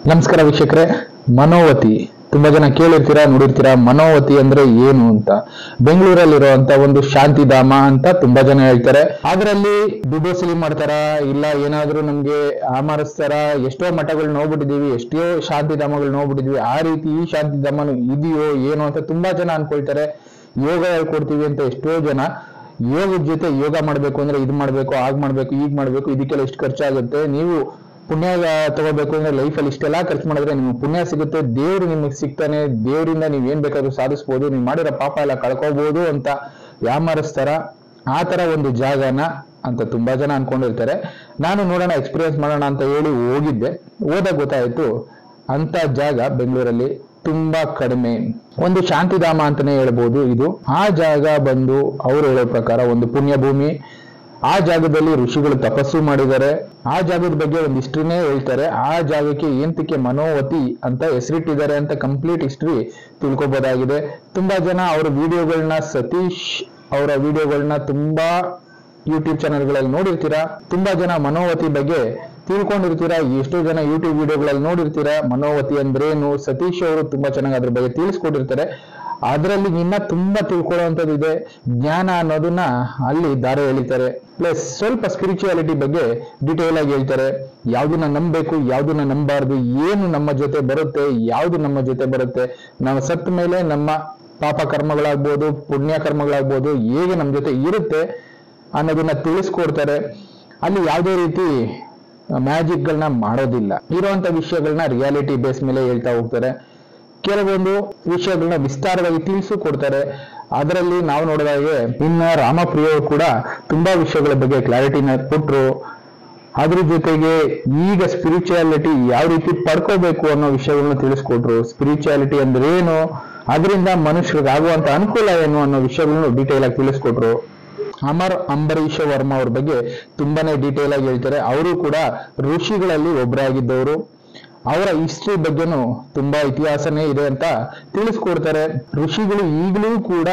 ನಮಸ್ಕಾರ ವೀಕ್ಷಕರೇ ಮನೋವತಿ ತುಂಬಾ ಜನ ಕೇಳಿರ್ತೀರಾ ನೋಡಿರ್ತೀರಾ ಮನೋವತಿ ಅಂದ್ರೆ ಏನು ಅಂತ ಬೆಂಗಳೂರಲ್ಲಿರುವಂತ ಒಂದು ಶಾಂತಿಧಾಮ ಅಂತ ತುಂಬಾ ಜನ ಹೇಳ್ತಾರೆ ಅದರಲ್ಲಿ ದುಡ್ಡು ವಸೂಲಿ ಮಾಡ್ತಾರ ಇಲ್ಲ ಏನಾದ್ರೂ ನಮ್ಗೆ ಆಮರಿಸ್ತಾರ ಎಷ್ಟೋ ಮಠಗಳು ನೋಡ್ಬಿಟ್ಟಿದೀವಿ ಎಷ್ಟೋ ಶಾಂತಿಧಾಮಗಳು ನೋಡ್ಬಿಟ್ಟಿದೀವಿ ಆ ರೀತಿ ಈ ಶಾಂತಿಧಾಮನು ಇದೆಯೋ ಏನೋ ಅಂತ ತುಂಬಾ ಜನ ಅನ್ಕೊಳ್ತಾರೆ ಯೋಗ ಹೇಳ್ಕೊಡ್ತೀವಿ ಅಂತ ಎಷ್ಟೋ ಜನ ಯೋಗದ ಜೊತೆ ಯೋಗ ಮಾಡ್ಬೇಕು ಅಂದ್ರೆ ಇದು ಮಾಡ್ಬೇಕು ಆಗ್ ಮಾಡ್ಬೇಕು ಈಗ ಮಾಡ್ಬೇಕು ಇದಕ್ಕೆಲ್ಲ ಎಷ್ಟು ಖರ್ಚಾಗುತ್ತೆ ನೀವು ಪುಣ್ಯ ತಗೋಬೇಕು ಅಂದ್ರೆ ಲೈಫಲ್ಲಿ ಇಷ್ಟೆಲ್ಲ ಖರ್ಚು ಮಾಡಿದ್ರೆ ನಿಮ್ಗೆ ಪುಣ್ಯ ಸಿಗುತ್ತೆ ದೇವ್ರು ನಿಮಗೆ ಸಿಗ್ತಾನೆ ದೇವರಿಂದ ನೀವ್ ಏನ್ ಬೇಕಾದ್ರೂ ಸಾಧಿಸ್ಬೋದು ನೀವು ಮಾಡಿರೋ ಪಾಪ ಎಲ್ಲ ಕಳ್ಕೋಬಹುದು ಅಂತ ಯಾಮಾರಿಸ್ತಾರ ಆ ತರ ಒಂದು ಜಾಗನ ಅಂತ ತುಂಬಾ ಜನ ಅನ್ಕೊಂಡಿರ್ತಾರೆ ನಾನು ನೋಡೋಣ ಎಕ್ಸ್ಪೀರಿಯನ್ಸ್ ಮಾಡೋಣ ಅಂತ ಹೇಳಿ ಹೋಗಿದ್ದೆ ಹೋದಾಗ ಗೊತ್ತಾಯ್ತು ಅಂತ ಜಾಗ ಬೆಂಗಳೂರಲ್ಲಿ ತುಂಬಾ ಕಡಿಮೆ ಒಂದು ಶಾಂತಿಧಾಮ ಅಂತಾನೆ ಹೇಳ್ಬೋದು ಇದು ಆ ಜಾಗ ಬಂದು ಅವ್ರು ಹೇಳೋ ಪ್ರಕಾರ ಒಂದು ಪುಣ್ಯ ಭೂಮಿ ಆ ಜಾಗದಲ್ಲಿ ಋಷಿಗಳು ತಪಸ್ಸು ಮಾಡಿದ್ದಾರೆ ಆ ಜಾಗದ ಬಗ್ಗೆ ಒಂದು ಹಿಸ್ಟ್ರಿನೇ ಹೇಳ್ತಾರೆ ಆ ಜಾಗಕ್ಕೆ ಏಂತಕ್ಕೆ ಮನೋವತಿ ಅಂತ ಹೆಸರಿಟ್ಟಿದ್ದಾರೆ ಅಂತ ಕಂಪ್ಲೀಟ್ ಹಿಸ್ಟ್ರಿ ತಿಳ್ಕೊಬೋದಾಗಿದೆ ತುಂಬಾ ಜನ ಅವರ ವಿಡಿಯೋಗಳನ್ನ ಸತೀಶ್ ಅವರ ವಿಡಿಯೋಗಳನ್ನ ತುಂಬಾ ಯೂಟ್ಯೂಬ್ ಚಾನೆಲ್ಗಳಲ್ಲಿ ನೋಡಿರ್ತೀರಾ ತುಂಬಾ ಜನ ಮನೋವತಿ ಬಗ್ಗೆ ತಿಳ್ಕೊಂಡಿರ್ತೀರಾ ಎಷ್ಟೋ ಜನ ಯೂಟ್ಯೂಬ್ ವಿಡಿಯೋಗಳಲ್ಲಿ ನೋಡಿರ್ತೀರಾ ಮನೋವತಿ ಅಂದ್ರೇನು ಸತೀಶ್ ಅವರು ತುಂಬಾ ಚೆನ್ನಾಗಿ ಅದ್ರ ಬಗ್ಗೆ ತಿಳಿಸ್ಕೊಟ್ಟಿರ್ತಾರೆ ಅದರಲ್ಲಿ ಇನ್ನ ತುಂಬಾ ತಿಳ್ಕೊಳ್ಳುವಂಥದ್ದು ಇದೆ ಜ್ಞಾನ ಅನ್ನೋದನ್ನ ಅಲ್ಲಿ ದಾರ ಎಳಿತಾರೆ ಪ್ಲಸ್ ಸ್ವಲ್ಪ ಸ್ಪಿರಿಚುಯಾಲಿಟಿ ಬಗ್ಗೆ ಡೀಟೇಲ್ ಆಗಿ ಹೇಳ್ತಾರೆ ಯಾವ್ದನ್ನ ನಂಬಬೇಕು ಯಾವ್ದನ್ನ ನಂಬಾರ್ದು ಏನು ನಮ್ಮ ಜೊತೆ ಬರುತ್ತೆ ಯಾವ್ದು ನಮ್ಮ ಜೊತೆ ಬರುತ್ತೆ ನಾವು ಸತ್ತ ಮೇಲೆ ನಮ್ಮ ಪಾಪ ಕರ್ಮಗಳಾಗ್ಬೋದು ಪುಣ್ಯ ಕರ್ಮಗಳಾಗ್ಬೋದು ಹೇಗೆ ನಮ್ಮ ಜೊತೆ ಇರುತ್ತೆ ಅನ್ನೋದನ್ನ ತಿಳಿಸ್ಕೊಡ್ತಾರೆ ಅಲ್ಲಿ ಯಾವುದೇ ರೀತಿ ಮ್ಯಾಜಿಕ್ಗಳನ್ನ ಮಾಡೋದಿಲ್ಲ ಇರುವಂತ ವಿಷಯಗಳನ್ನ ರಿಯಾಲಿಟಿ ಬೇಸ್ ಮೇಲೆ ಹೇಳ್ತಾ ಹೋಗ್ತಾರೆ ಕೆಲವೊಂದು ವಿಷಯಗಳನ್ನ ವಿಸ್ತಾರವಾಗಿ ತಿಳಿಸು ಕೊಡ್ತಾರೆ ಅದರಲ್ಲಿ ನಾವು ನೋಡಿದಾಗೆ ಇನ್ನ ರಾಮಪ್ರಿಯ ಅವರು ಕೂಡ ತುಂಬಾ ವಿಷಯಗಳ ಬಗ್ಗೆ ಕ್ಲಾರಿಟಿನ ಕೊಟ್ರು ಅದ್ರ ಜೊತೆಗೆ ಈಗ ಸ್ಪಿರಿಚುಯಾಲಿಟಿ ಯಾವ ರೀತಿ ಪಡ್ಕೋಬೇಕು ಅನ್ನೋ ವಿಷಯಗಳನ್ನ ತಿಳಿಸ್ಕೊಟ್ರು ಸ್ಪಿರಿಚುಯಾಲಿಟಿ ಅಂದ್ರೆ ಏನು ಅದರಿಂದ ಮನುಷ್ಯರಿಗೆ ಆಗುವಂತ ಅನುಕೂಲ ಏನು ಅನ್ನೋ ವಿಷಯಗಳನ್ನು ಡೀಟೇಲ್ ಆಗಿ ತಿಳಿಸ್ಕೊಟ್ರು ಅಮರ್ ಅಂಬರೀಷ ವರ್ಮಾ ಅವ್ರ ಬಗ್ಗೆ ತುಂಬಾನೇ ಡೀಟೇಲ್ ಆಗಿ ಹೇಳ್ತಾರೆ ಅವರು ಕೂಡ ಋಷಿಗಳಲ್ಲಿ ಒಬ್ಬರಾಗಿದ್ದವರು ಅವರ ಹಿಸ್ಟ್ರಿ ಬಗ್ಗೆನೂ ತುಂಬಾ ಇತಿಹಾಸನೇ ಇದೆ ಅಂತ ತಿಳಿಸ್ಕೊಡ್ತಾರೆ ಋಷಿಗಳು ಈಗಲೂ ಕೂಡ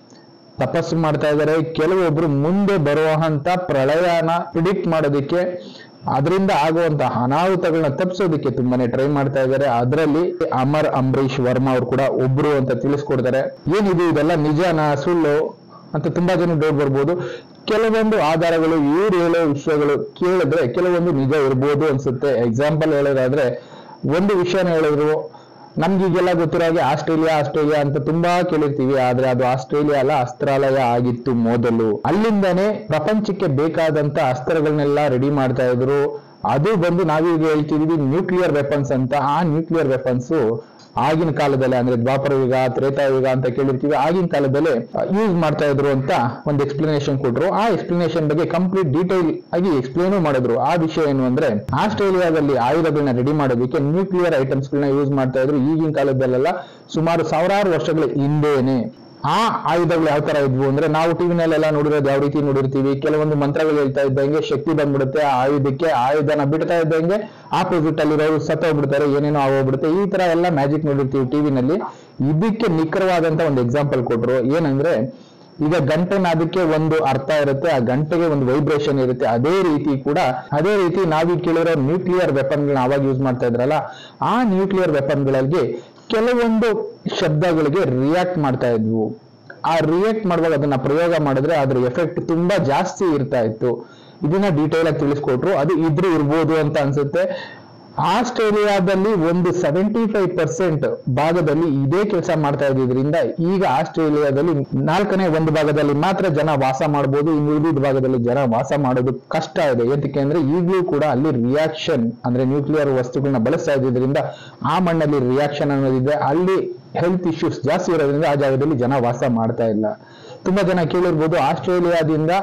ತಪಸ್ಸು ಮಾಡ್ತಾ ಇದ್ದಾರೆ ಕೆಲವೊಬ್ರು ಮುಂದೆ ಬರುವಂತ ಪ್ರಳಯನ ಪ್ರಿಡಿಕ್ಟ್ ಮಾಡೋದಕ್ಕೆ ಅದರಿಂದ ಆಗುವಂತ ಅನಾಹುತಗಳನ್ನ ತಪ್ಪಿಸೋದಕ್ಕೆ ತುಂಬಾನೇ ಟ್ರೈ ಮಾಡ್ತಾ ಇದ್ದಾರೆ ಅದರಲ್ಲಿ ಅಮರ್ ಅಂಬರೀಷ್ ವರ್ಮಾ ಅವರು ಕೂಡ ಒಬ್ರು ಅಂತ ತಿಳಿಸ್ಕೊಡ್ತಾರೆ ಏನಿದು ಇದೆಲ್ಲ ನಿಜನಾ ಸುಳ್ಳು ಅಂತ ತುಂಬಾ ಜನ ಡೌಟ್ ಬರ್ಬೋದು ಕೆಲವೊಂದು ಆಧಾರಗಳು ಇವ್ರು ಹೇಳೋ ವಿಷಯಗಳು ಕೇಳಿದ್ರೆ ಕೆಲವೊಂದು ನಿಜ ಇರ್ಬೋದು ಅನ್ಸುತ್ತೆ ಎಕ್ಸಾಂಪಲ್ ಹೇಳೋದಾದ್ರೆ ಒಂದು ವಿಷಯನ ಹೇಳಿದ್ರು ನಮ್ಗೆ ಈಗೆಲ್ಲ ಗೊತ್ತಿರೋ ಹಾಗೆ ಆಸ್ಟ್ರೇಲಿಯಾ ಆಸ್ಟ್ರೇಲಿಯಾ ಅಂತ ತುಂಬಾ ಕೇಳಿರ್ತೀವಿ ಆದ್ರೆ ಅದು ಆಸ್ಟ್ರೇಲಿಯಾ ಅಲ್ಲ ಅಸ್ತ್ರಾಲಯ ಆಗಿತ್ತು ಮೊದಲು ಅಲ್ಲಿಂದಾನೇ ಪ್ರಪಂಚಕ್ಕೆ ಬೇಕಾದಂತ ಅಸ್ತ್ರಗಳನ್ನೆಲ್ಲ ರೆಡಿ ಮಾಡ್ತಾ ಇದ್ರು ಅದು ಬಂದು ನಾವೀಗ ಹೇಳ್ತಿದೀವಿ ನ್ಯೂಕ್ಲಿಯರ್ ವೆಪನ್ಸ್ ಅಂತ ಆ ನ್ಯೂಕ್ಲಿಯರ್ ವೆಪನ್ಸ್ ಆಗಿನ ಕಾಲದಲ್ಲಿ ಅಂದ್ರೆ ದ್ವಾಪರ ಯುಗ ತ್ರೇತಾಯುಗ ಅಂತ ಕೇಳಿರ್ತೀವಿ ಆಗಿನ ಕಾಲದಲ್ಲಿ ಯೂಸ್ ಮಾಡ್ತಾ ಇದ್ರು ಅಂತ ಒಂದು ಎಕ್ಸ್ಪ್ಲನೇಷನ್ ಕೊಟ್ರು ಆ ಎಕ್ಸ್ಪ್ಲನೇಷನ್ ಬಗ್ಗೆ ಕಂಪ್ಲೀಟ್ ಡೀಟೇಲ್ ಆಗಿ ಎಕ್ಸ್ಪ್ಲೇನು ಮಾಡಿದ್ರು ಆ ವಿಷಯ ಏನು ಅಂದ್ರೆ ಆಸ್ಟ್ರೇಲಿಯಾದಲ್ಲಿ ಆಯುಧಗಳನ್ನ ರೆಡಿ ಮಾಡೋದಕ್ಕೆ ನ್ಯೂಕ್ಲಿಯರ್ ಐಟಮ್ಸ್ ಗಳನ್ನ ಯೂಸ್ ಮಾಡ್ತಾ ಇದ್ರು ಈಗಿನ ಕಾಲದಲ್ಲೆಲ್ಲ ಸುಮಾರು ಸಾವಿರಾರು ವರ್ಷಗಳ ಹಿಂದೆನೆ ಆ ಆಯುಧಗಳು ಯಾವ ತರ ಇದ್ವು ಅಂದ್ರೆ ನಾವು ಟಿವಿನಲ್ಲೆಲ್ಲ ನೋಡಿರೋದು ಯಾವ ರೀತಿ ನೋಡಿರ್ತೀವಿ ಕೆಲವೊಂದು ಮಂತ್ರಗಳು ಹೇಳ್ತಾ ಇದ್ದಂಗೆ ಶಕ್ತಿ ಬಂದ್ಬಿಡುತ್ತೆ ಆ ಆಯುಧಕ್ಕೆ ಆಯುಧನ ಬಿಡ್ತಾ ಇದ್ದಂಗೆ ಆಪೋಸಿಟ್ ಅಲ್ಲಿರೋರು ಸತ್ತೋಗ್ಬಿಡ್ತಾರೆ ಏನೇನೋ ಆಗೋಗ್ಬಿಡುತ್ತೆ ಈ ತರ ಎಲ್ಲ ಮ್ಯಾಜಿಕ್ ನೋಡಿರ್ತೀವಿ ಟಿವಿನಲ್ಲಿ ಇದಕ್ಕೆ ನಿಖರವಾದಂತ ಒಂದು ಎಕ್ಸಾಂಪಲ್ ಕೊಟ್ರು ಏನಂದ್ರೆ ಈಗ ಗಂಟೆನ ಅದಕ್ಕೆ ಒಂದು ಅರ್ಥ ಇರುತ್ತೆ ಆ ಗಂಟೆಗೆ ಒಂದು ವೈಬ್ರೇಷನ್ ಇರುತ್ತೆ ಅದೇ ರೀತಿ ಕೂಡ ಅದೇ ರೀತಿ ನಾವೀಗ ಕೇಳಿರೋ ನ್ಯೂಕ್ಲಿಯರ್ ವೆಪನ್ಗಳನ್ನ ಅವಾಗ ಯೂಸ್ ಮಾಡ್ತಾ ಇದ್ರಲ್ಲ ಆ ನ್ಯೂಕ್ಲಿಯರ್ ವೆಪನ್ಗಳಲ್ಲಿ ಕೆಲವೊಂದು ಶಬ್ದಗಳಿಗೆ ರಿಯಾಕ್ಟ್ ಮಾಡ್ತಾ ಇದ್ವು ಆ ರಿಯಾಕ್ಟ್ ಮಾಡುವಾಗ ಅದನ್ನ ಪ್ರಯೋಗ ಮಾಡಿದ್ರೆ ಅದ್ರ ಎಫೆಕ್ಟ್ ತುಂಬಾ ಜಾಸ್ತಿ ಇರ್ತಾ ಇತ್ತು ಇದನ್ನ ಡೀಟೇಲ್ ಆಗಿ ತಿಳಿಸ್ಕೊಟ್ರು ಅದು ಇದ್ರೆ ಇರ್ಬೋದು ಅಂತ ಅನ್ಸುತ್ತೆ ಆಸ್ಟ್ರೇಲಿಯಾದಲ್ಲಿ ಒಂದು ಸೆವೆಂಟಿ ಫೈವ್ ಪರ್ಸೆಂಟ್ ಭಾಗದಲ್ಲಿ ಇದೇ ಕೆಲಸ ಮಾಡ್ತಾ ಇದ್ದಿದ್ರಿಂದ ಈಗ ಆಸ್ಟ್ರೇಲಿಯಾದಲ್ಲಿ ನಾಲ್ಕನೇ ಒಂದು ಭಾಗದಲ್ಲಿ ಮಾತ್ರ ಜನ ವಾಸ ಮಾಡಬಹುದು ಇನ್ನು ಉಳಿದ ಭಾಗದಲ್ಲಿ ಜನ ವಾಸ ಮಾಡೋದು ಕಷ್ಟ ಇದೆ ಏತಕ್ಕೆ ಅಂದ್ರೆ ಈಗಲೂ ಕೂಡ ಅಲ್ಲಿ ರಿಯಾಕ್ಷನ್ ಅಂದ್ರೆ ನ್ಯೂಕ್ಲಿಯರ್ ವಸ್ತುಗಳನ್ನ ಬಳಸ್ತಾ ಇದ್ದಿದ್ರಿಂದ ಆ ಮಣ್ಣಲ್ಲಿ ರಿಯಾಕ್ಷನ್ ಅನ್ನೋದಿದೆ ಅಲ್ಲಿ ಹೆಲ್ತ್ ಇಶ್ಯೂಸ್ ಜಾಸ್ತಿ ಇರೋದ್ರಿಂದ ಆ ಜಾಗದಲ್ಲಿ ಜನ ವಾಸ ಮಾಡ್ತಾ ಇಲ್ಲ ತುಂಬಾ ಜನ ಕೇಳಿರ್ಬೋದು ಆಸ್ಟ್ರೇಲಿಯಾದಿಂದ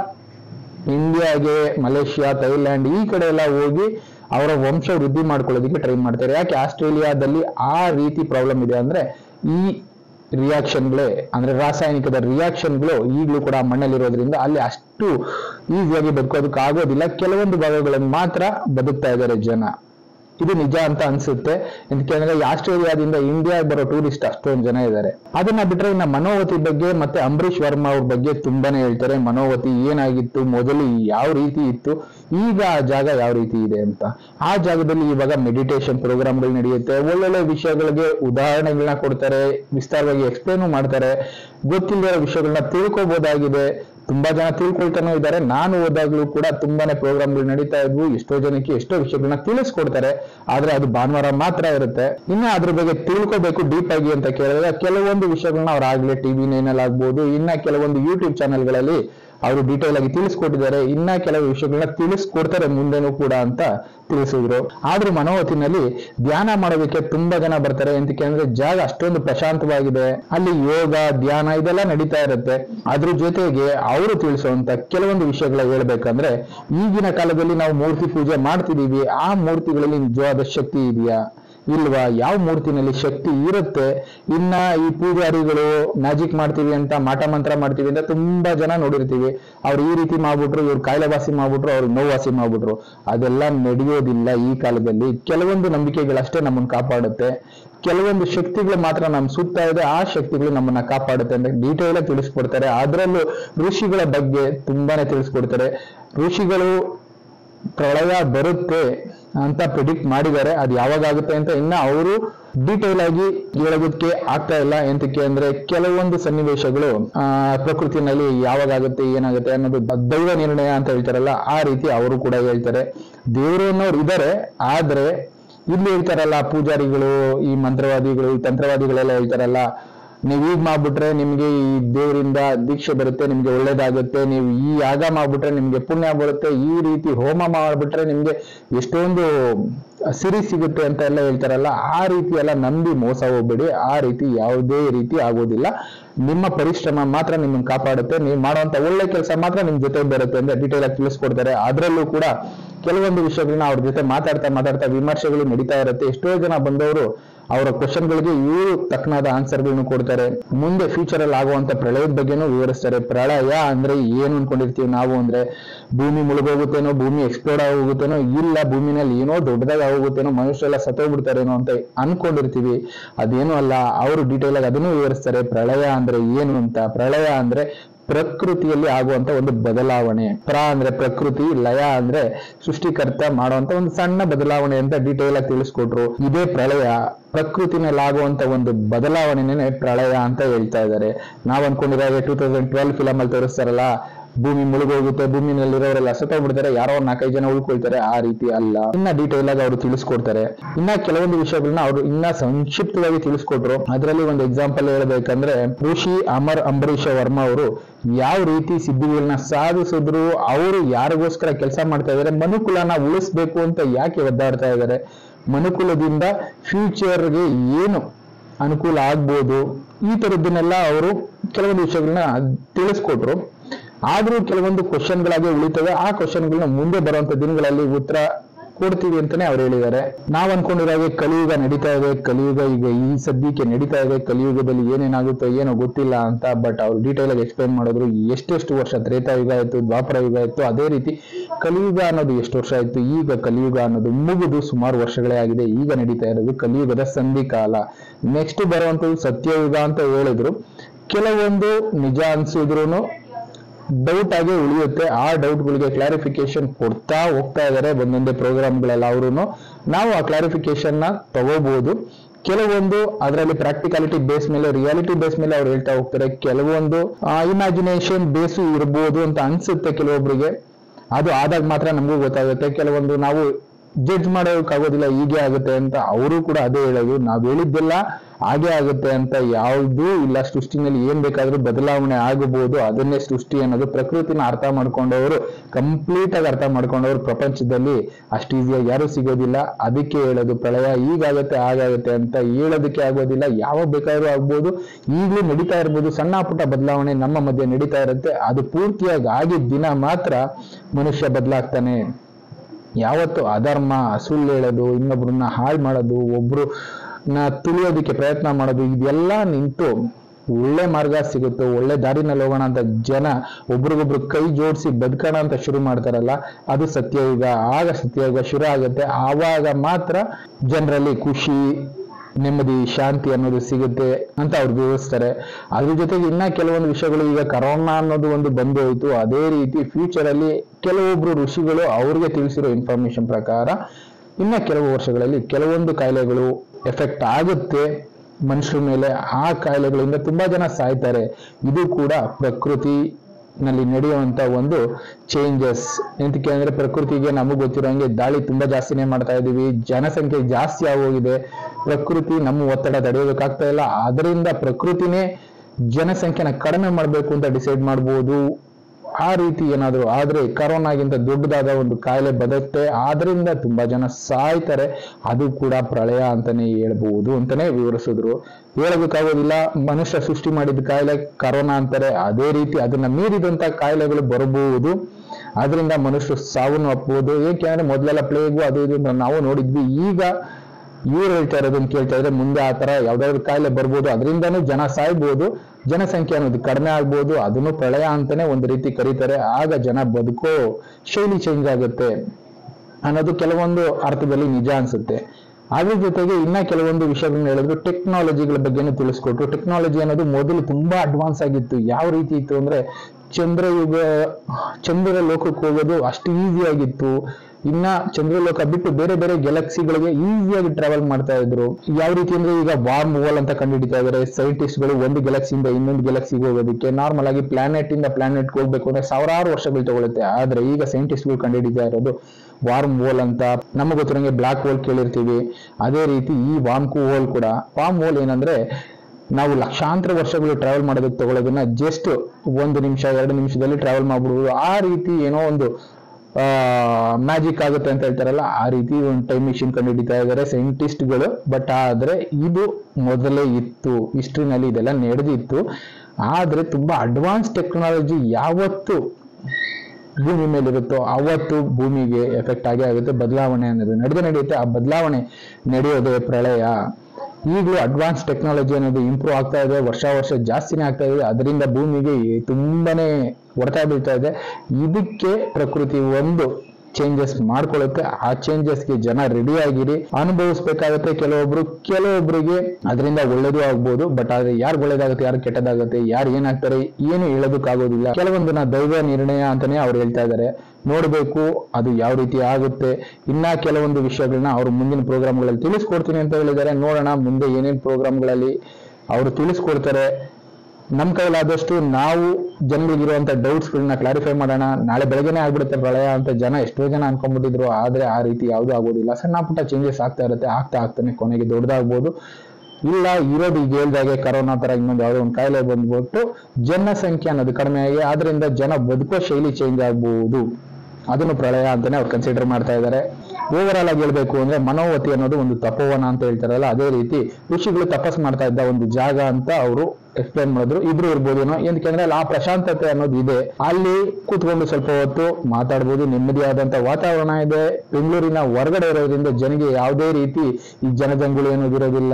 ಇಂಡಿಯಾಗೆ ಮಲೇಷಿಯಾ ಥೈಲ್ಯಾಂಡ್ ಈ ಕಡೆ ಎಲ್ಲ ಹೋಗಿ ಅವರ ವಂಶ ವೃದ್ಧಿ ಮಾಡ್ಕೊಳ್ಳೋದಕ್ಕೆ ಟ್ರೈ ಮಾಡ್ತಾರೆ ಯಾಕೆ ಆಸ್ಟ್ರೇಲಿಯಾದಲ್ಲಿ ಆ ರೀತಿ ಪ್ರಾಬ್ಲಮ್ ಇದೆ ಅಂದ್ರೆ ಈ ರಿಯಾಕ್ಷನ್ಗಳೇ ಅಂದ್ರೆ ರಾಸಾಯನಿಕದ ರಿಯಾಕ್ಷನ್ಗಳು ಈಗಲೂ ಕೂಡ ಮಣ್ಣಲ್ಲಿರೋದ್ರಿಂದ ಅಲ್ಲಿ ಅಷ್ಟು ಈಸಿಯಾಗಿ ಬದುಕೋದಕ್ಕೆ ಆಗೋದಿಲ್ಲ ಕೆಲವೊಂದು ಭಾಗಗಳನ್ನು ಮಾತ್ರ ಬದುಕ್ತಾ ಇದ್ದಾರೆ ಜನ ಇದು ನಿಜ ಅಂತ ಅನ್ಸುತ್ತೆ ಯಾಕೆಂದ್ರೆ ಈ ಆಸ್ಟ್ರೇಲಿಯಾದಿಂದ ಇಂಡಿಯಾಗೆ ಬರೋ ಟೂರಿಸ್ಟ್ ಅಷ್ಟೊಂದು ಜನ ಇದ್ದಾರೆ ಅದನ್ನ ಬಿಟ್ರೆ ಇನ್ನ ಮನೋವತಿ ಬಗ್ಗೆ ಮತ್ತೆ ಅಂಬರೀಷ್ ವರ್ಮಾ ಅವ್ರ ಬಗ್ಗೆ ತುಂಬಾನೇ ಹೇಳ್ತಾರೆ ಮನೋವತಿ ಏನಾಗಿತ್ತು ಮೊದಲು ಯಾವ ರೀತಿ ಇತ್ತು ಈಗ ಆ ಜಾಗ ಯಾವ ರೀತಿ ಇದೆ ಅಂತ ಆ ಜಾಗದಲ್ಲಿ ಇವಾಗ ಮೆಡಿಟೇಷನ್ ಪ್ರೋಗ್ರಾಮ್ಗಳು ನಡೆಯುತ್ತೆ ಒಳ್ಳೊಳ್ಳೆ ವಿಷಯಗಳಿಗೆ ಉದಾಹರಣೆಗಳನ್ನ ಕೊಡ್ತಾರೆ ವಿಸ್ತಾರವಾಗಿ ಎಕ್ಸ್ಪ್ಲೇನ್ ಮಾಡ್ತಾರೆ ಗೊತ್ತಿಲ್ಲದಿರೋ ವಿಷಯಗಳನ್ನ ತಿಳ್ಕೊಬಹುದಾಗಿದೆ ತುಂಬಾ ಜನ ತಿಳ್ಕೊಳ್ತಾನೂ ಇದ್ದಾರೆ ನಾನು ಓದಾಗ್ಲೂ ಕೂಡ ತುಂಬಾನೇ ಪ್ರೋಗ್ರಾಮ್ಗಳು ನಡೀತಾ ಇದ್ವು ಎಷ್ಟೋ ಜನಕ್ಕೆ ಎಷ್ಟೋ ವಿಷಯಗಳನ್ನ ತಿಳಿಸ್ಕೊಡ್ತಾರೆ ಆದ್ರೆ ಅದು ಭಾನುವಾರ ಮಾತ್ರ ಇರುತ್ತೆ ಇನ್ನ ಅದ್ರ ಬಗ್ಗೆ ತಿಳ್ಕೊಬೇಕು ಡೀಪ್ ಆಗಿ ಅಂತ ಕೇಳಿದ್ರೆ ಕೆಲವೊಂದು ವಿಷಯಗಳನ್ನ ಅವ್ರು ಆಗ್ಲೇ ಟಿವಿ ನೈನಲ್ಲಿ ಆಗ್ಬೋದು ಇನ್ನ ಕೆಲವೊಂದು ಯೂಟ್ಯೂಬ್ ಚಾನೆಲ್ಗಳಲ್ಲಿ ಅವರು ಡೀಟೇಲ್ ಆಗಿ ತಿಳಿಸ್ಕೊಟ್ಟಿದ್ದಾರೆ ಇನ್ನ ಕೆಲವು ವಿಷಯಗಳನ್ನ ತಿಳಿಸ್ಕೊಡ್ತಾರೆ ಮುಂದೆನೂ ಕೂಡ ಅಂತ ತಿಳಿಸಿದ್ರು ಆದ್ರೂ ಮನೋವತಿನಲ್ಲಿ ಧ್ಯಾನ ಮಾಡೋದಕ್ಕೆ ತುಂಬಾ ಜನ ಬರ್ತಾರೆ ಎಂತಕ್ಕೆ ಅಂದ್ರೆ ಜಾಗ ಅಷ್ಟೊಂದು ಪ್ರಶಾಂತವಾಗಿದೆ ಅಲ್ಲಿ ಯೋಗ ಧ್ಯಾನ ಇದೆಲ್ಲ ನಡೀತಾ ಇರುತ್ತೆ ಅದ್ರ ಜೊತೆಗೆ ಅವರು ತಿಳಿಸುವಂತ ಕೆಲವೊಂದು ವಿಷಯಗಳ ಹೇಳ್ಬೇಕಂದ್ರೆ ಈಗಿನ ಕಾಲದಲ್ಲಿ ನಾವು ಮೂರ್ತಿ ಪೂಜೆ ಮಾಡ್ತಿದೀವಿ ಆ ಮೂರ್ತಿಗಳಲ್ಲಿ ನಿಜವಾದ ಶಕ್ತಿ ಇದೆಯಾ ಇಲ್ವಾ ಯಾವ ಮೂರ್ತಿನಲ್ಲಿ ಶಕ್ತಿ ಇರುತ್ತೆ ಇನ್ನ ಈ ಪೂಜಾರಿಗಳು ಮ್ಯಾಜಿಕ್ ಮಾಡ್ತೀವಿ ಅಂತ ಮಾಟ ಮಂತ್ರ ಮಾಡ್ತೀವಿ ಅಂತ ತುಂಬಾ ಜನ ನೋಡಿರ್ತೀವಿ ಅವ್ರು ಈ ರೀತಿ ಮಾಡ್ಬಿಟ್ರು ಇವ್ರು ಕಾಯಿಲೆ ವಾಸಿ ಮಾಡ್ಬಿಟ್ರು ಅವ್ರು ನೋವು ವಾಸಿ ಮಾಡ್ಬಿಟ್ರು ಅದೆಲ್ಲ ನಡೆಯೋದಿಲ್ಲ ಈ ಕಾಲದಲ್ಲಿ ಕೆಲವೊಂದು ನಂಬಿಕೆಗಳಷ್ಟೇ ನಮ್ಮನ್ನ ಕಾಪಾಡುತ್ತೆ ಕೆಲವೊಂದು ಶಕ್ತಿಗಳು ಮಾತ್ರ ನಮ್ ಸುತ್ತ ಇದೆ ಆ ಶಕ್ತಿಗಳು ನಮ್ಮನ್ನ ಕಾಪಾಡುತ್ತೆ ಅಂತ ಡೀಟೇಲ್ ಆಗಿ ತಿಳಿಸ್ಕೊಡ್ತಾರೆ ಅದರಲ್ಲೂ ಋಷಿಗಳ ಬಗ್ಗೆ ತುಂಬಾನೇ ತಿಳಿಸ್ಕೊಡ್ತಾರೆ ಋಷಿಗಳು ಪ್ರಳಯ ಬರುತ್ತೆ ಅಂತ ಪ್ರಿಡಿಕ್ಟ್ ಮಾಡಿದ್ದಾರೆ ಅದು ಯಾವಾಗ ಆಗುತ್ತೆ ಅಂತ ಇನ್ನ ಅವರು ಡೀಟೇಲ್ ಆಗಿ ಹೇಳೋದಕ್ಕೆ ಆಗ್ತಾ ಇಲ್ಲ ಎಂತಕ್ಕೆ ಅಂದ್ರೆ ಕೆಲವೊಂದು ಸನ್ನಿವೇಶಗಳು ಆ ಪ್ರಕೃತಿನಲ್ಲಿ ಯಾವಾಗ ಆಗುತ್ತೆ ಏನಾಗುತ್ತೆ ಅನ್ನೋದು ದೈವ ನಿರ್ಣಯ ಅಂತ ಹೇಳ್ತಾರಲ್ಲ ಆ ರೀತಿ ಅವರು ಕೂಡ ಹೇಳ್ತಾರೆ ದೇವರು ಅನ್ನೋರು ಇದ್ದಾರೆ ಆದ್ರೆ ಇಲ್ಲಿ ಹೇಳ್ತಾರಲ್ಲ ಪೂಜಾರಿಗಳು ಈ ಮಂತ್ರವಾದಿಗಳು ಈ ತಂತ್ರವಾದಿಗಳೆಲ್ಲ ಹೇಳ್ತಾರಲ್ಲ ನೀವು ಈಗ ಮಾಡ್ಬಿಟ್ರೆ ನಿಮ್ಗೆ ಈ ದೇವರಿಂದ ದೀಕ್ಷೆ ಬರುತ್ತೆ ನಿಮ್ಗೆ ಒಳ್ಳೇದಾಗುತ್ತೆ ನೀವು ಈ ಯಾಗ ಮಾಡ್ಬಿಟ್ರೆ ನಿಮ್ಗೆ ಪುಣ್ಯ ಬರುತ್ತೆ ಈ ರೀತಿ ಹೋಮ ಮಾಡ್ಬಿಟ್ರೆ ನಿಮ್ಗೆ ಎಷ್ಟೊಂದು ಸಿರಿ ಸಿಗುತ್ತೆ ಅಂತ ಎಲ್ಲ ಹೇಳ್ತಾರಲ್ಲ ಆ ರೀತಿ ಎಲ್ಲ ನಂಬಿ ಮೋಸ ಹೋಗ್ಬೇಡಿ ಆ ರೀತಿ ಯಾವುದೇ ರೀತಿ ಆಗೋದಿಲ್ಲ ನಿಮ್ಮ ಪರಿಶ್ರಮ ಮಾತ್ರ ನಿಮ್ಮನ್ನ ಕಾಪಾಡುತ್ತೆ ನೀವು ಮಾಡುವಂತ ಒಳ್ಳೆ ಕೆಲಸ ಮಾತ್ರ ನಿಮ್ ಜೊತೆ ಬರುತ್ತೆ ಅಂತ ಡೀಟೇಲ್ ಆಗಿ ತಿಳಿಸ್ಕೊಡ್ತಾರೆ ಅದರಲ್ಲೂ ಕೂಡ ಕೆಲವೊಂದು ವಿಷಯಗಳನ್ನ ಅವ್ರ ಜೊತೆ ಮಾತಾಡ್ತಾ ಮಾತಾಡ್ತಾ ವಿಮರ್ಶೆಗಳು ನಡೀತಾ ಇರುತ್ತೆ ಎಷ್ಟೋ ಜನ ಬಂದವರು ಅವರ ಕ್ವಶನ್ಗಳಿಗೆ ಇವರು ತಕ್ಕನಾದ ಆನ್ಸರ್ಗಳನ್ನು ಕೊಡ್ತಾರೆ ಮುಂದೆ ಫ್ಯೂಚರ್ ಅಲ್ಲಿ ಆಗುವಂತ ಪ್ರಳಯದ ಬಗ್ಗೆನೂ ವಿವರಿಸ್ತಾರೆ ಪ್ರಳಯ ಅಂದ್ರೆ ಏನು ಅನ್ಕೊಂಡಿರ್ತೀವಿ ನಾವು ಅಂದ್ರೆ ಭೂಮಿ ಮುಳುಗೋಗುತ್ತೇನೋ ಭೂಮಿ ಎಕ್ಸ್ಪ್ಲೋಡ್ ಆಗೋಗುತ್ತೇನೋ ಇಲ್ಲ ಭೂಮಿನಲ್ಲಿ ಏನೋ ದೊಡ್ಡದಾಗಿ ಆಗೋಗುತ್ತೇನೋ ಮನುಷ್ಯರೆಲ್ಲ ಸತ್ತೋಗ್ಬಿಡ್ತಾರೇನೋ ಅಂತ ಅನ್ಕೊಂಡಿರ್ತೀವಿ ಅದೇನು ಅಲ್ಲ ಅವರು ಡೀಟೇಲ್ ಆಗಿ ಅದನ್ನು ವಿವರಿಸ್ತಾರೆ ಪ್ರಳಯ ಅಂದ್ರೆ ಏನು ಅಂತ ಪ್ರಳಯ ಅಂದ್ರೆ ಪ್ರಕೃತಿಯಲ್ಲಿ ಆಗುವಂತ ಒಂದು ಬದಲಾವಣೆ ಪ್ರ ಅಂದ್ರೆ ಪ್ರಕೃತಿ ಲಯ ಅಂದ್ರೆ ಸೃಷ್ಟಿಕರ್ತ ಮಾಡುವಂತ ಒಂದು ಸಣ್ಣ ಬದಲಾವಣೆ ಅಂತ ಡೀಟೇಲ್ ಆಗಿ ತಿಳಿಸ್ಕೊಟ್ರು ಇದೇ ಪ್ರಳಯ ಪ್ರಕೃತಿನಲ್ಲಿ ಆಗುವಂತ ಒಂದು ಬದಲಾವಣೆನೇ ಪ್ರಳಯ ಅಂತ ಹೇಳ್ತಾ ಇದ್ದಾರೆ ನಾವ್ ಅನ್ಕೊಂಡಿರೋ ಟೂ ತೌಸಂಡ್ ಟ್ವೆಲ್ ಫಿಲಮ್ ಅಲ್ಲಿ ತೋರಿಸ್ತಾರಲ್ಲ ಭೂಮಿ ಮುಳುಗೋಗುತ್ತೆ ಭೂಮಿನಲ್ಲಿರೋರೆಲ್ಲ ಸತ್ತೋಗ್ಬಿಡ್ತಾರೆ ಯಾರೋ ಒಂದ್ ನಾಲ್ಕೈದು ಜನ ಉಳ್ಕೊಳ್ತಾರೆ ಆ ರೀತಿ ಅಲ್ಲ ಇನ್ನ ಡೀಟೇಲ್ ಆಗಿ ಅವರು ತಿಳಿಸ್ಕೊಡ್ತಾರೆ ಇನ್ನ ಕೆಲವೊಂದು ವಿಷಯಗಳನ್ನ ಅವರು ಇನ್ನ ಸಂಕ್ಷಿಪ್ತವಾಗಿ ತಿಳಿಸ್ಕೊಟ್ರು ಅದರಲ್ಲಿ ಒಂದು ಎಕ್ಸಾಂಪಲ್ ಹೇಳ್ಬೇಕಂದ್ರೆ ಋಷಿ ಅಮರ್ ಅಂಬರೀಷ ವರ್ಮಾ ಅವರು ಯಾವ ರೀತಿ ಸಿದ್ಧಿಗಳನ್ನ ಸಾಧಿಸಿದ್ರು ಅವರು ಯಾರಿಗೋಸ್ಕರ ಕೆಲಸ ಮಾಡ್ತಾ ಇದಾರೆ ಮನುಕುಲನ ಉಳಿಸ್ಬೇಕು ಅಂತ ಯಾಕೆ ಒದ್ದಾಡ್ತಾ ಇದ್ದಾರೆ ಮನುಕುಲದಿಂದ ಫ್ಯೂಚರ್ಗೆ ಏನು ಅನುಕೂಲ ಆಗ್ಬೋದು ಈ ತರದ್ದನ್ನೆಲ್ಲ ಅವರು ಕೆಲವೊಂದು ವಿಷಯಗಳನ್ನ ತಿಳಿಸ್ಕೊಟ್ರು ಆದ್ರೂ ಕೆಲವೊಂದು ಕ್ವಶನ್ಗಳಾಗಿ ಉಳಿತವೆ ಆ ಕ್ವಶನ್ಗಳನ್ನ ಮುಂದೆ ಬರುವಂತ ದಿನಗಳಲ್ಲಿ ಉತ್ತರ ಕೊಡ್ತೀವಿ ಅಂತಾನೆ ಅವ್ರು ಹೇಳಿದ್ದಾರೆ ನಾವ್ ಅನ್ಕೊಂಡಿರೋ ಹಾಗೆ ಕಲಿಯುಗ ನಡೀತಾ ಇದೆ ಕಲಿಯುಗ ಈಗ ಈ ಸದ್ಯಕ್ಕೆ ನಡೀತಾ ಇದೆ ಕಲಿಯುಗದಲ್ಲಿ ಏನೇನಾಗುತ್ತೋ ಏನೋ ಗೊತ್ತಿಲ್ಲ ಅಂತ ಬಟ್ ಅವ್ರು ಡೀಟೇಲ್ ಆಗಿ ಎಕ್ಸ್ಪ್ಲೈನ್ ಮಾಡಿದ್ರು ಎಷ್ಟೆಷ್ಟು ವರ್ಷ ತ್ರೇತಾಯುಗ ಆಯ್ತು ದ್ವಾಪರ ಯುಗ ಆಯ್ತು ಅದೇ ರೀತಿ ಕಲಿಯುಗ ಅನ್ನೋದು ಎಷ್ಟು ವರ್ಷ ಆಯ್ತು ಈಗ ಕಲಿಯುಗ ಅನ್ನೋದು ಮುಗಿದು ಸುಮಾರು ವರ್ಷಗಳೇ ಆಗಿದೆ ಈಗ ನಡೀತಾ ಇರೋದು ಕಲಿಯುಗದ ಸಂಧಿ ಕಾಲ ನೆಕ್ಸ್ಟ್ ಬರುವಂತದ್ದು ಸತ್ಯಯುಗ ಅಂತ ಹೇಳಿದ್ರು ಕೆಲವೊಂದು ನಿಜ ಅನ್ಸಿದ್ರು ಡೌಟ್ ಆಗಿ ಉಳಿಯುತ್ತೆ ಆ ಡೌಟ್ಗಳಿಗೆ ಕ್ಲಾರಿಫಿಕೇಶನ್ ಕೊಡ್ತಾ ಹೋಗ್ತಾ ಇದ್ದಾರೆ ಒಂದೊಂದೇ ಪ್ರೋಗ್ರಾಮ್ಗಳೆಲ್ಲ ಅವರು ನಾವು ಆ ಕ್ಲಾರಿಫಿಕೇಶನ್ ನ ತಗೋಬಹುದು ಕೆಲವೊಂದು ಅದರಲ್ಲಿ ಪ್ರಾಕ್ಟಿಕಾಲಿಟಿ ಬೇಸ್ ಮೇಲೆ ರಿಯಾಲಿಟಿ ಬೇಸ್ ಮೇಲೆ ಅವ್ರು ಹೇಳ್ತಾ ಹೋಗ್ತಾರೆ ಕೆಲವೊಂದು ಇಮ್ಯಾಜಿನೇಷನ್ ಬೇಸು ಇರ್ಬೋದು ಅಂತ ಅನ್ಸುತ್ತೆ ಕೆಲವೊಬ್ಬರಿಗೆ ಅದು ಆದಾಗ ಮಾತ್ರ ನಮಗೂ ಗೊತ್ತಾಗುತ್ತೆ ಕೆಲವೊಂದು ನಾವು ಜಡ್ಜ್ ಮಾಡೋಕ್ಕಾಗೋದಿಲ್ಲ ಹೀಗೆ ಆಗುತ್ತೆ ಅಂತ ಅವರು ಕೂಡ ಅದೇ ಹೇಳೋದು ನಾವ್ ಹೇಳಿದ್ದೆಲ್ಲ ಹಾಗೆ ಆಗುತ್ತೆ ಅಂತ ಯಾವುದೂ ಇಲ್ಲ ಸೃಷ್ಟಿನಲ್ಲಿ ಏನ್ ಬೇಕಾದ್ರೂ ಬದಲಾವಣೆ ಆಗಬಹುದು ಅದನ್ನೇ ಸೃಷ್ಟಿ ಅನ್ನೋದು ಪ್ರಕೃತಿನ ಅರ್ಥ ಮಾಡ್ಕೊಂಡವರು ಕಂಪ್ಲೀಟ್ ಆಗಿ ಅರ್ಥ ಮಾಡ್ಕೊಂಡವರು ಪ್ರಪಂಚದಲ್ಲಿ ಅಷ್ಟು ಈಸಿಯಾಗಿ ಯಾರು ಸಿಗೋದಿಲ್ಲ ಅದಕ್ಕೆ ಹೇಳೋದು ಪ್ರಳಯ ಈಗಾಗತ್ತೆ ಹಾಗಾಗತ್ತೆ ಅಂತ ಹೇಳೋದಕ್ಕೆ ಆಗೋದಿಲ್ಲ ಯಾವಾಗ ಬೇಕಾದ್ರೂ ಆಗ್ಬೋದು ಈಗಲೂ ನಡೀತಾ ಇರ್ಬೋದು ಸಣ್ಣ ಪುಟ್ಟ ಬದಲಾವಣೆ ನಮ್ಮ ಮಧ್ಯೆ ನಡೀತಾ ಇರುತ್ತೆ ಅದು ಪೂರ್ತಿಯಾಗಿ ಆಗಿದ್ದ ದಿನ ಮಾತ್ರ ಮನುಷ್ಯ ಬದಲಾಗ್ತಾನೆ ಯಾವತ್ತು ಅಧರ್ಮ ಸುಳ್ಳು ಹೇಳೋದು ಇನ್ನೊಬ್ರನ್ನ ಹಾಳು ಮಾಡೋದು ಒಬ್ರು ನ ತುಳಿಯೋದಕ್ಕೆ ಪ್ರಯತ್ನ ಮಾಡೋದು ಇದೆಲ್ಲ ನಿಂತು ಒಳ್ಳೆ ಮಾರ್ಗ ಸಿಗುತ್ತೋ ಒಳ್ಳೆ ದಾರಿನಲ್ಲಿ ಹೋಗೋಣ ಅಂತ ಜನ ಒಬ್ರಿಗೊಬ್ರು ಕೈ ಜೋಡಿಸಿ ಬದುಕೋಣ ಅಂತ ಶುರು ಮಾಡ್ತಾರಲ್ಲ ಅದು ಸತ್ಯಯುಗ ಆಗ ಸತ್ಯಯುಗ ಶುರು ಆಗುತ್ತೆ ಆವಾಗ ಮಾತ್ರ ಜನರಲ್ಲಿ ಖುಷಿ ನೆಮ್ಮದಿ ಶಾಂತಿ ಅನ್ನೋದು ಸಿಗುತ್ತೆ ಅಂತ ಅವ್ರು ವಿವರಿಸ್ತಾರೆ ಅದ್ರ ಜೊತೆಗೆ ಇನ್ನ ಕೆಲವೊಂದು ವಿಷಯಗಳು ಈಗ ಕರೋನಾ ಅನ್ನೋದು ಒಂದು ಬಂದು ಹೋಯ್ತು ಅದೇ ರೀತಿ ಫ್ಯೂಚರ್ ಅಲ್ಲಿ ಕೆಲವೊಬ್ರು ಋಷಿಗಳು ಅವ್ರಿಗೆ ತಿಳಿಸಿರೋ ಇನ್ಫಾರ್ಮೇಶನ್ ಪ್ರಕಾರ ಇನ್ನ ಕೆಲವು ವರ್ಷಗಳಲ್ಲಿ ಕೆಲವೊಂದು ಕಾಯಿಲೆಗಳು ಎಫೆಕ್ಟ್ ಆಗುತ್ತೆ ಮನುಷ್ಯರ ಮೇಲೆ ಆ ಕಾಯಿಲೆಗಳಿಂದ ತುಂಬಾ ಜನ ಸಾಯ್ತಾರೆ ಇದು ಕೂಡ ಪ್ರಕೃತಿ ನಲ್ಲಿ ನಡೆಯುವಂತ ಒಂದು ಚೇಂಜಸ್ ಎಂತಕ್ಕೆ ಅಂದ್ರೆ ಪ್ರಕೃತಿಗೆ ನಮಗ್ ಗೊತ್ತಿರೋಂಗೆ ದಾಳಿ ತುಂಬಾ ಜಾಸ್ತಿನೇ ಮಾಡ್ತಾ ಇದೀವಿ ಜನಸಂಖ್ಯೆ ಜಾಸ್ತಿ ಆಗೋಗಿದೆ ಪ್ರಕೃತಿ ನಮ್ಮ ಒತ್ತಡ ತಡೆಯೋದಕ್ಕಾಗ್ತಾ ಇಲ್ಲ ಅದರಿಂದ ಪ್ರಕೃತಿನೇ ಜನಸಂಖ್ಯೆನ ಕಡಿಮೆ ಮಾಡಬೇಕು ಅಂತ ಡಿಸೈಡ್ ಮಾಡಬಹುದು ಆ ರೀತಿ ಏನಾದ್ರು ಆದ್ರೆ ಕರೋನಾಗಿಂತ ದೊಡ್ಡದಾದ ಒಂದು ಕಾಯಿಲೆ ಬರುತ್ತೆ ಆದ್ರಿಂದ ತುಂಬಾ ಜನ ಸಾಯ್ತಾರೆ ಅದು ಕೂಡ ಪ್ರಳಯ ಅಂತಾನೆ ಹೇಳ್ಬಹುದು ಅಂತಾನೆ ವಿವರಿಸಿದ್ರು ಹೇಳೋದಕ್ಕಾಗೋದಿಲ್ಲ ಮನುಷ್ಯ ಸೃಷ್ಟಿ ಮಾಡಿದ ಕಾಯಿಲೆ ಕರೋನಾ ಅಂತಾರೆ ಅದೇ ರೀತಿ ಅದನ್ನ ಮೀರಿದಂತ ಕಾಯಿಲೆಗಳು ಬರಬಹುದು ಅದರಿಂದ ಮನುಷ್ಯರು ಸಾವನ್ನು ಅಪ್ಪಬಹುದು ಏಕೆಂದ್ರೆ ಮೊದಲೆಲ್ಲ ಪ್ಲೇಗು ಅದು ಇದು ಅಂತ ನಾವು ನೋಡಿದ್ವಿ ಈಗ ಇವ್ರು ಹೇಳ್ತಾ ಇರೋದನ್ನ ಕೇಳ್ತಾ ಇದ್ರೆ ಮುಂದೆ ಆ ತರ ಯಾವ್ದಾದ್ರು ಕಾಯಿಲೆ ಬರ್ಬೋದು ಅದರಿಂದನೂ ಜನ ಸಾಯ್ಬೋದು ಜನಸಂಖ್ಯೆ ಅನ್ನೋದು ಕಡಿಮೆ ಆಗ್ಬೋದು ಅದನ್ನು ಪ್ರಳಯ ಅಂತಾನೆ ಒಂದು ರೀತಿ ಕರೀತಾರೆ ಆಗ ಜನ ಬದುಕೋ ಶೈಲಿ ಚೇಂಜ್ ಆಗುತ್ತೆ ಅನ್ನೋದು ಕೆಲವೊಂದು ಅರ್ಥದಲ್ಲಿ ನಿಜ ಅನ್ಸುತ್ತೆ ಅದ್ರ ಜೊತೆಗೆ ಇನ್ನ ಕೆಲವೊಂದು ವಿಷಯಗಳನ್ನ ಹೇಳಿದ್ರು ಟೆಕ್ನಾಲಜಿಗಳ ಬಗ್ಗೆನೂ ತಿಳಿಸ್ಕೊಟ್ರು ಟೆಕ್ನಾಲಜಿ ಅನ್ನೋದು ಮೊದಲು ತುಂಬಾ ಅಡ್ವಾನ್ಸ್ ಆಗಿತ್ತು ಯಾವ ರೀತಿ ಇತ್ತು ಅಂದ್ರೆ ಚಂದ್ರಯುಗ ಚಂದ್ರ ಲೋಕಕ್ಕೆ ಹೋಗೋದು ಅಷ್ಟು ಈಸಿ ಆಗಿತ್ತು ಇನ್ನ ಚಂದ್ರಲೋಕ ಬಿಟ್ಟು ಬೇರೆ ಬೇರೆ ಗ್ಯಾಲಕ್ಸಿಗಳಿಗೆ ಈಸಿಯಾಗಿ ಟ್ರಾವೆಲ್ ಮಾಡ್ತಾ ಇದ್ರು ಯಾವ ರೀತಿ ಅಂದ್ರೆ ಈಗ ವಾರ್ಮ್ ಹೋಲ್ ಅಂತ ಕಂಡುಹಿಡಿತಾ ಇದಾರೆ ಸೈಂಟಿಸ್ಟ್ಗಳು ಒಂದು ಗ್ಯಾಲಕ್ಸಿಯಿಂದ ಇನ್ನೊಂದು ಗ್ಯಾಲಕ್ಸಿಗೆ ಹೋಗೋದಕ್ಕೆ ನಾರ್ಮಲ್ ಆಗಿ ಪ್ಲಾನೆಟ್ ಇಂದ ಪ್ಲಾನೆಟ್ ಹೋಗ್ಬೇಕು ಅಂದ್ರೆ ಸಾವಿರಾರು ವರ್ಷಗಳು ತಗೊಳುತ್ತೆ ಆದ್ರೆ ಈಗ ಸೈಂಟಿಸ್ಟ್ಗಳು ಕಂಡುಹಿಡಿತಾ ಇರೋದು ವಾರ್ಮ್ ಹೋಲ್ ಅಂತ ನಮಗೆ ಗೊತ್ತಿರಂಗೆ ಬ್ಲಾಕ್ ಹೋಲ್ ಕೇಳಿರ್ತೀವಿ ಅದೇ ರೀತಿ ಈ ವಾರ್ಮ್ ಹೋಲ್ ಕೂಡ ವಾರ್ಮ್ ಹೋಲ್ ಏನಂದ್ರೆ ನಾವು ಲಕ್ಷಾಂತರ ವರ್ಷಗಳು ಟ್ರಾವೆಲ್ ಮಾಡೋದಕ್ಕೆ ತಗೊಳ್ಳೋದನ್ನ ಜಸ್ಟ್ ಒಂದು ನಿಮಿಷ ಎರಡು ನಿಮಿಷದಲ್ಲಿ ಟ್ರಾವೆಲ್ ಮಾಡ್ಬಿಡ್ಬೋದು ಆ ರೀತಿ ಏನೋ ಒಂದು ಮ್ಯಾಜಿಕ್ ಆಗುತ್ತೆ ಅಂತ ಹೇಳ್ತಾರಲ್ಲ ಆ ರೀತಿ ಒಂದು ಟೈಮ್ ಮಿಷಿನ್ ಕಂಡುಹಿಡಿತಾ ಇದ್ದಾರೆ ಸೈಂಟಿಸ್ಟ್ಗಳು ಬಟ್ ಆದ್ರೆ ಇದು ಮೊದಲೇ ಇತ್ತು ಹಿಸ್ಟ್ರಿನಲ್ಲಿ ಇದೆಲ್ಲ ನಡೆದಿತ್ತು ಆದ್ರೆ ತುಂಬಾ ಅಡ್ವಾನ್ಸ್ ಟೆಕ್ನಾಲಜಿ ಯಾವತ್ತು ಭೂಮಿ ಮೇಲಿರುತ್ತೋ ಅವತ್ತು ಭೂಮಿಗೆ ಎಫೆಕ್ಟ್ ಆಗೇ ಆಗುತ್ತೆ ಬದಲಾವಣೆ ಅನ್ನೋದು ನಡೆದೇ ನಡೆಯುತ್ತೆ ಆ ಬದಲಾವಣೆ ನಡೆಯೋದೇ ಪ್ರಳಯ ಈಗಲೂ ಅಡ್ವಾನ್ಸ್ ಟೆಕ್ನಾಲಜಿ ಅನ್ನೋದು ಇಂಪ್ರೂವ್ ಆಗ್ತಾ ಇದೆ ವರ್ಷ ವರ್ಷ ಜಾಸ್ತಿನೇ ಆಗ್ತಾ ಇದೆ ಅದರಿಂದ ಭೂಮಿಗೆ ತುಂಬಾನೇ ಹೊಡೆತ ಬೀಳ್ತಾ ಇದೆ ಇದಕ್ಕೆ ಪ್ರಕೃತಿ ಒಂದು ಚೇಂಜಸ್ ಮಾಡ್ಕೊಳ್ಳುತ್ತೆ ಆ ಚೇಂಜಸ್ಗೆ ಜನ ರೆಡಿ ಆಗಿರಿ ಅನುಭವಿಸ್ಬೇಕಾಗತ್ತೆ ಕೆಲವೊಬ್ರು ಕೆಲವೊಬ್ರಿಗೆ ಅದರಿಂದ ಒಳ್ಳೇದು ಆಗ್ಬೋದು ಬಟ್ ಆದ್ರೆ ಯಾರು ಒಳ್ಳೇದಾಗುತ್ತೆ ಯಾರು ಕೆಟ್ಟದಾಗುತ್ತೆ ಯಾರು ಏನಾಗ್ತಾರೆ ಏನು ಹೇಳೋದಕ್ಕಾಗೋದಿಲ್ಲ ಕೆಲವೊಂದನ್ನ ದೈವ ನಿರ್ಣಯ ಅಂತಾನೆ ಅವ್ರು ಹೇಳ್ತಾ ಇದ್ದಾರೆ ನೋಡ್ಬೇಕು ಅದು ಯಾವ ರೀತಿ ಆಗುತ್ತೆ ಇನ್ನ ಕೆಲವೊಂದು ವಿಷಯಗಳನ್ನ ಅವ್ರು ಮುಂದಿನ ಪ್ರೋಗ್ರಾಮ್ಗಳಲ್ಲಿ ತಿಳಿಸ್ಕೊಡ್ತೀನಿ ಅಂತ ಹೇಳಿದ್ದಾರೆ ನೋಡೋಣ ಮುಂದೆ ಏನೇನ್ ಪ್ರೋಗ್ರಾಮ್ಗಳಲ್ಲಿ ಅವರು ತಿಳಿಸ್ಕೊಡ್ತಾರೆ ನಮ್ ಕೈಲಾದಷ್ಟು ನಾವು ಜನಗಳಿಗಿರುವಂತ ಡೌಟ್ಸ್ ಗಳನ್ನ ಕ್ಲಾರಿಫೈ ಮಾಡೋಣ ನಾಳೆ ಬೆಳಗ್ಗೆನೆ ಆಗ್ಬಿಡುತ್ತೆ ಪ್ರಳಯ ಅಂತ ಜನ ಎಷ್ಟೋ ಜನ ಅನ್ಕೊಂಡ್ಬಿಟ್ಟಿದ್ರು ಆದ್ರೆ ಆ ರೀತಿ ಯಾವ್ದು ಆಗೋದಿಲ್ಲ ಸಣ್ಣ ಪುಟ್ಟ ಚೇಂಜಸ್ ಆಗ್ತಾ ಇರುತ್ತೆ ಆಗ್ತಾ ಆಗ್ತಾನೆ ಕೊನೆಗೆ ದೊಡ್ಡದಾಗ್ಬೋದು ಇಲ್ಲ ಇರೋದು ಈಗ ಹೇಳ್ದಾಗೆ ಕರೋನಾ ತರ ಇನ್ನೊಂದು ಯಾವುದೋ ಒಂದು ಕಾಯಿಲೆ ಬಂದ್ಬಿಟ್ಟು ಜನಸಂಖ್ಯೆ ಅನ್ನೋದು ಕಡಿಮೆ ಆಗಿ ಆದ್ರಿಂದ ಜನ ಬದುಕೋ ಶೈಲಿ ಚೇಂಜ್ ಆಗ್ಬಹುದು ಅದನ್ನು ಪ್ರಳಯ ಅಂತಾನೆ ಅವ್ರು ಕನ್ಸಿಡರ್ ಮಾಡ್ತಾ ಇದ್ದಾರೆ ಓವರ್ ಆಲ್ ಆಗಿ ಹೇಳ್ಬೇಕು ಅಂದ್ರೆ ಮನೋವತಿ ಅನ್ನೋದು ಒಂದು ತಪೋವನ ಅಂತ ಹೇಳ್ತಾರಲ್ಲ ಅದೇ ರೀತಿ ಋಷಿಗಳು ತಪಸ್ ಮಾಡ್ತಾ ಇದ್ದ ಒಂದು ಜಾಗ ಅಂತ ಅವರು ಎಕ್ಸ್ಪ್ಲೈನ್ ಮಾಡಿದ್ರು ಇಬ್ರು ಇರ್ಬೋದೇನೋ ಏನಕ್ಕೆ ಆ ಪ್ರಶಾಂತತೆ ಅನ್ನೋದು ಇದೆ ಅಲ್ಲಿ ಕೂತ್ಕೊಂಡು ಸ್ವಲ್ಪ ಹೊತ್ತು ಮಾತಾಡ್ಬೋದು ನೆಮ್ಮದಿಯಾದಂತ ವಾತಾವರಣ ಇದೆ ಬೆಂಗಳೂರಿನ ಹೊರಗಡೆ ಇರೋದ್ರಿಂದ ಜನಗೆ ಯಾವುದೇ ರೀತಿ ಈ ಜನಜಂಗುಳಿ ಅನ್ನೋದಿರೋದಿಲ್ಲ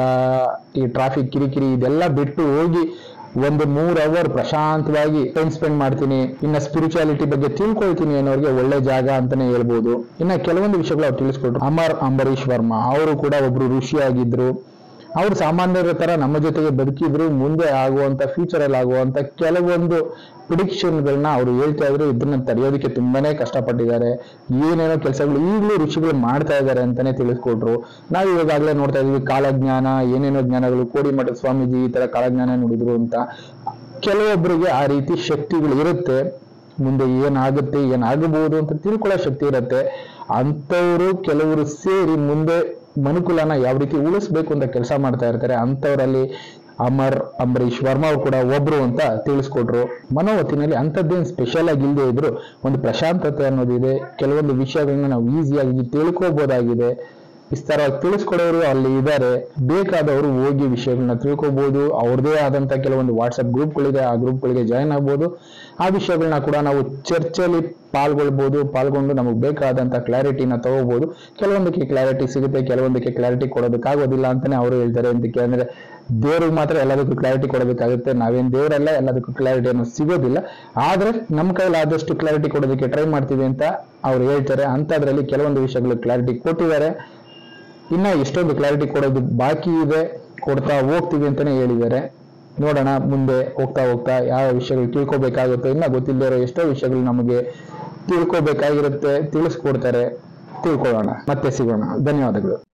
ಈ ಟ್ರಾಫಿಕ್ ಕಿರಿಕಿರಿ ಇದೆಲ್ಲ ಬಿಟ್ಟು ಹೋಗಿ ಒಂದು ಮೂರ್ ಅವರ್ ಪ್ರಶಾಂತವಾಗಿ ಟೈಮ್ ಸ್ಪೆಂಡ್ ಮಾಡ್ತೀನಿ ಇನ್ನ ಸ್ಪಿರಿಚುಯಾಲಿಟಿ ಬಗ್ಗೆ ತಿಳ್ಕೊಳ್ತೀನಿ ಅನ್ನೋರಿಗೆ ಒಳ್ಳೆ ಜಾಗ ಅಂತಾನೆ ಹೇಳ್ಬೋದು ಇನ್ನ ಕೆಲವೊಂದು ವಿಷಯಗಳು ಅವ್ರು ತಿಳಿಸ್ಕೊಟ್ರು ಅಮರ್ ಅಂಬರೀಶ್ ವರ್ಮಾ ಅವರು ಕೂಡ ಒಬ್ರು ಋಷಿಯಾಗಿದ್ರು ಅವ್ರು ಸಾಮಾನ್ಯರ ತರ ನಮ್ಮ ಜೊತೆಗೆ ಬದುಕಿದ್ರು ಮುಂದೆ ಆಗುವಂತ ಫ್ಯೂಚರ್ ಅಲ್ಲಿ ಆಗುವಂತ ಕೆಲವೊಂದು ಪ್ರಿಡಿಕ್ಷನ್ ಗಳನ್ನ ಅವ್ರು ಹೇಳ್ತಾ ಇದ್ರು ಇದನ್ನ ತಡೆಯೋದಕ್ಕೆ ತುಂಬಾನೇ ಕಷ್ಟಪಟ್ಟಿದ್ದಾರೆ ಏನೇನೋ ಕೆಲಸಗಳು ಈಗಲೂ ಋಷಿಗಳು ಮಾಡ್ತಾ ಇದ್ದಾರೆ ಅಂತಾನೆ ತಿಳಿಸ್ಕೊಟ್ರು ನಾವು ಇವಾಗಲೇ ನೋಡ್ತಾ ಇದೀವಿ ಕಾಲಜ್ಞಾನ ಏನೇನೋ ಜ್ಞಾನಗಳು ಕೋಡಿಮಠ ಸ್ವಾಮೀಜಿ ಈ ತರ ಕಾಲಜ್ಞಾನ ನುಡಿದ್ರು ಅಂತ ಕೆಲವೊಬ್ಬರಿಗೆ ಆ ರೀತಿ ಶಕ್ತಿಗಳು ಇರುತ್ತೆ ಮುಂದೆ ಏನಾಗುತ್ತೆ ಏನಾಗಬಹುದು ಅಂತ ತಿಳ್ಕೊಳ್ಳೋ ಶಕ್ತಿ ಇರುತ್ತೆ ಅಂಥವ್ರು ಕೆಲವರು ಸೇರಿ ಮುಂದೆ ಮನುಕುಲನ ಯಾವ ರೀತಿ ಉಳಿಸ್ಬೇಕು ಅಂತ ಕೆಲಸ ಮಾಡ್ತಾ ಇರ್ತಾರೆ ಅಂಥವ್ರಲ್ಲಿ ಅಮರ್ ಅಂಬರೀಶ್ ವರ್ಮಾ ಅವ್ರು ಕೂಡ ಒಬ್ರು ಅಂತ ತಿಳಿಸ್ಕೊಟ್ರು ಮನೋವತಿನಲ್ಲಿ ಅಂಥದ್ದೇನು ಸ್ಪೆಷಲ್ ಆಗಿ ಇಲ್ಲದೆ ಇದ್ರು ಒಂದು ಪ್ರಶಾಂತತೆ ಅನ್ನೋದಿದೆ ಕೆಲವೊಂದು ವಿಷಯಗಳನ್ನ ನಾವು ಈಸಿಯಾಗಿ ತಿಳ್ಕೊಬೋದಾಗಿದೆ ವಿಸ್ತಾರವಾಗಿ ತಿಳಿಸ್ಕೊಡೋರು ಅಲ್ಲಿ ಇದ್ದಾರೆ ಬೇಕಾದವರು ಹೋಗಿ ವಿಷಯಗಳನ್ನ ತಿಳ್ಕೊಬಹುದು ಅವ್ರದೇ ಆದಂತ ಕೆಲವೊಂದು ವಾಟ್ಸ್ಆಪ್ ಗ್ರೂಪ್ಗಳಿದೆ ಆ ಗ್ರೂಪ್ಗಳಿಗೆ ಜಾಯಿನ್ ಆಗ್ಬೋದು ಆ ವಿಷಯಗಳನ್ನ ಕೂಡ ನಾವು ಚರ್ಚೆಯಲ್ಲಿ ಪಾಲ್ಗೊಳ್ಬಹುದು ಪಾಲ್ಗೊಂಡು ನಮಗೆ ಬೇಕಾದಂತ ಕ್ಲಾರಿಟಿನ ತಗೋಬಹುದು ಕೆಲವೊಂದಕ್ಕೆ ಕ್ಲಾರಿಟಿ ಸಿಗುತ್ತೆ ಕೆಲವೊಂದಕ್ಕೆ ಕ್ಲಾರಿಟಿ ಕೊಡೋದಕ್ಕಾಗೋದಿಲ್ಲ ಅಂತಾನೆ ಅವರು ಹೇಳ್ತಾರೆ ಅಂತಕ್ಕೆ ಅಂದ್ರೆ ದೇವ್ರಿಗೆ ಮಾತ್ರ ಎಲ್ಲದಕ್ಕೂ ಕ್ಲಾರಿಟಿ ಕೊಡೋದಕ್ಕಾಗುತ್ತೆ ನಾವೇನ್ ದೇವರಲ್ಲ ಎಲ್ಲದಕ್ಕೂ ಕ್ಲಾರಿಟಿ ಅನ್ನೋ ಸಿಗೋದಿಲ್ಲ ಆದ್ರೆ ನಮ್ಮ ಕೈಲಾದಷ್ಟು ಕ್ಲಾರಿಟಿ ಕೊಡೋದಕ್ಕೆ ಟ್ರೈ ಮಾಡ್ತೀವಿ ಅಂತ ಅವ್ರು ಹೇಳ್ತಾರೆ ಅಂತದ್ರಲ್ಲಿ ಕೆಲವೊಂದು ವಿಷಯಗಳು ಕ್ಲಾರಿಟಿ ಕೊಟ್ಟಿದ್ದಾರೆ ಇನ್ನ ಎಷ್ಟೊಂದು ಕ್ಲಾರಿಟಿ ಕೊಡೋದು ಬಾಕಿ ಇದೆ ಕೊಡ್ತಾ ಹೋಗ್ತೀವಿ ಅಂತಾನೆ ಹೇಳಿದ್ದಾರೆ ನೋಡೋಣ ಮುಂದೆ ಹೋಗ್ತಾ ಹೋಗ್ತಾ ಯಾವ ವಿಷಯಗಳು ತಿಳ್ಕೊಬೇಕಾಗುತ್ತೋ ಇನ್ನ ಗೊತ್ತಿಲ್ಲದೆ ಇರೋ ಎಷ್ಟೋ ವಿಷಯಗಳು ನಮಗೆ ತಿಳ್ಕೊಬೇಕಾಗಿರುತ್ತೆ ತಿಳಿಸ್ಕೊಡ್ತಾರೆ ತಿಳ್ಕೊಳ್ಳೋಣ ಮತ್ತೆ ಸಿಗೋಣ ಧನ್ಯವಾದಗಳು